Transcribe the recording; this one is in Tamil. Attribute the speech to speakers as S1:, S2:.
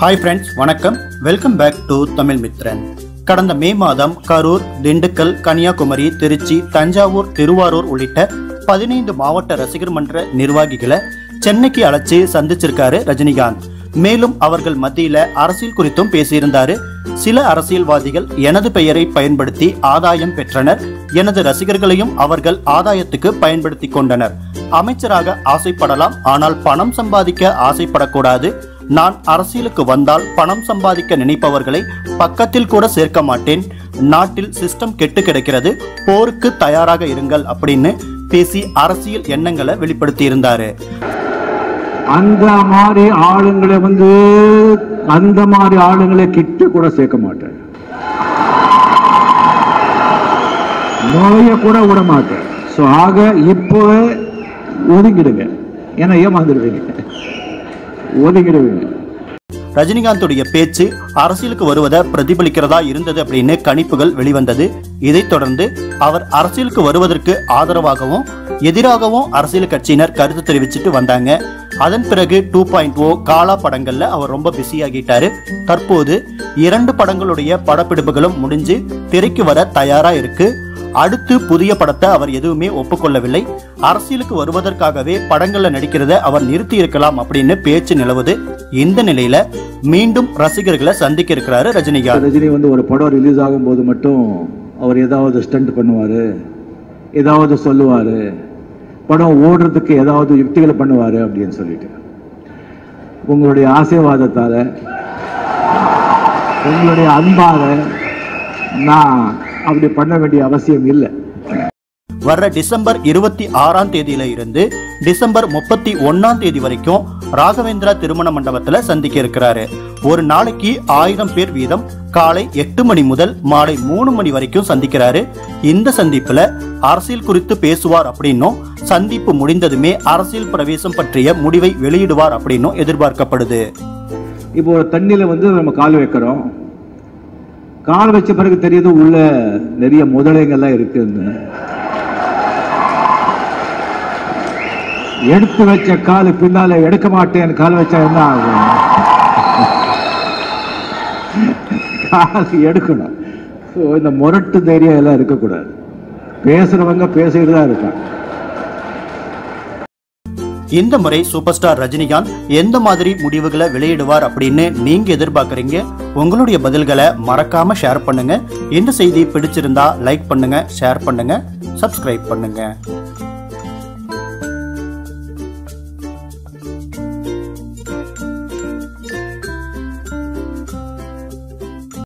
S1: ஹாய் ஃப்ரெண்ட்ஸ் வணக்கம் welcome back to Tamil Mithran கடந்த மே மாதம் கரூர் திண்டுக்கல் கன்னியாகுமரி திருச்சி தஞ்சாவூர் திருவாரூர் உள்ளிட்ட பதினைந்து மாவட்ட ரசிகர் மன்ற நிர்வாகிகளை சென்னைக்கு அழைச்சு சந்திச்சிருக்காரு ரஜினிகாந்த் மேலும் அவர்கள் மத்தியில அரசியல் குறித்தும் பேசியிருந்தாரு சில அரசியல்வாதிகள் எனது பெயரை பயன்படுத்தி ஆதாயம் பெற்றனர் எனது ரசிகர்களையும் அவர்கள் ஆதாயத்துக்கு பயன்படுத்தி கொண்டனர் அமைச்சராக ஆசைப்படலாம் ஆனால் பணம் சம்பாதிக்க ஆசைப்படக்கூடாது நான் அரசியலுக்கு வந்தால் பணம் சம்பாதிக்க நினைப்பவர்களை பக்கத்தில் கூட சேர்க்க மாட்டேன் நாட்டில் சிஸ்டம் கெட்டு கிடக்கிறது போருக்கு தயாராக இருங்கள் அப்படின்னு பேசி அரசியல் எண்ணங்களை வெளிப்படுத்தி இருந்தாரு
S2: அந்த மாதிரி ஆளுங்களை வந்து அந்த மாதிரி ஆளுங்களை கிட்ட கூட சேர்க்க மாட்டேன் நோய கூட விட மாட்டேன் ஸோ ஆக இப்போவே ஒதுங்கிடுங்க ஏன்னா ஏமாந்துடுவீங்க ஒதுங்கிடுவீங்க
S1: ரஜினிகாந்துடைய பேச்சு அரசியலுக்கு வருவதை பிரதிபலிக்கிறதா இருந்தது அப்படின்னு கணிப்புகள் வெளிவந்தது இதைத் தொடர்ந்து அவர் அரசியலுக்கு வருவதற்கு ஆதரவாகவும் எதிராகவும் அரசியல் கட்சியினர் கருத்து தெரிவிச்சிட்டு வந்தாங்க அதன் பிறகு டூ பாயிண்ட் ஓ காலா படங்கள்ல அவர் ரொம்ப பிஸியாகிட்டாரு தற்போது இரண்டு படங்களுடைய படப்பிடிப்புகளும் முடிஞ்சு திரைக்கு வர தயாரா இருக்கு அடுத்து புதிய படத்தை அவர் எதுவுமே ஒப்புக்கொள்ளவில்லை அரசியலுக்கு வருவதற்காகவே படங்கள்ல நடிக்கிறத அவர் நிறுத்தி இருக்கலாம் அப்படின்னு பேச்சு நிலவுது இந்த நிலையில மீண்டும் ரசிகர்களை சந்திக்க இருக்கிறாரு ரஜினிகாந்த்
S2: ரஜினி வந்து ஒரு படம் ரிலீஸ் ஆகும்போது மட்டும் அவர் ஏதாவது ஸ்டண்ட் பண்ணுவார் ஏதாவது சொல்லுவார் படம் ஓடுறதுக்கு ஏதாவது யுக்திகளை பண்ணுவார் அப்படின்னு சொல்லிட்டு உங்களுடைய ஆசீர்வாதத்தால் உங்களுடைய அன்பால நான் அப்படி பண்ண வேண்டிய அவசியம் இல்லை
S1: வர்ற டிசம்பர் இருபத்தி ஆறாம் தேதியில இருந்து டிசம்பர் முப்பத்தி ஒன்னாம் தேதி வரைக்கும் ராகவேந்திரா திருமண மண்டபத்துல சந்திக்க இருக்கிறாரு ஒரு நாளைக்கு ஆயிரம் பேர் வீதம் காலை எட்டு மணி முதல் மாலை மூணு மணி வரைக்கும் சந்திக்கிறாரு இந்த சந்திப்புல அரசியல் குறித்து பேசுவார் அப்படின்னும் சந்திப்பு முடிந்ததுமே அரசியல் பிரவேசம் பற்றிய முடிவை வெளியிடுவார் அப்படின்னும் எதிர்பார்க்கப்படுது
S2: இப்போ ஒரு தண்ணியில வந்து நம்ம கால் வைக்கிறோம் கால் வச்ச பிறகு தெரியுது உள்ள நிறைய முதலைகள்லாம் இருக்குன்னு எடுத்து வச்ச கால் பின்னால எடுக்க மாட்டேன் கால் வச்சா என்ன ஆகும் கால் எடுக்கணும் ஸோ இந்த முரட்டு தைரியம் எல்லாம் இருக்கக்கூடாது பேசுறவங்க பேசிட்டு தான் இருக்காங்க
S1: இந்த முறை சூப்பர் ஸ்டார் ரஜினிகாந்த் எந்த மாதிரி முடிவுகளை வெளியிடுவார் அப்படின்னு நீங்க எதிர்பார்க்கறீங்க உங்களுடைய பதில்களை மறக்காம ஷேர் பண்ணுங்க இந்த செய்தி பிடிச்சிருந்தா லைக் பண்ணுங்க ஷேர் பண்ணுங்க சப்ஸ்கிரைப் பண்ணுங்க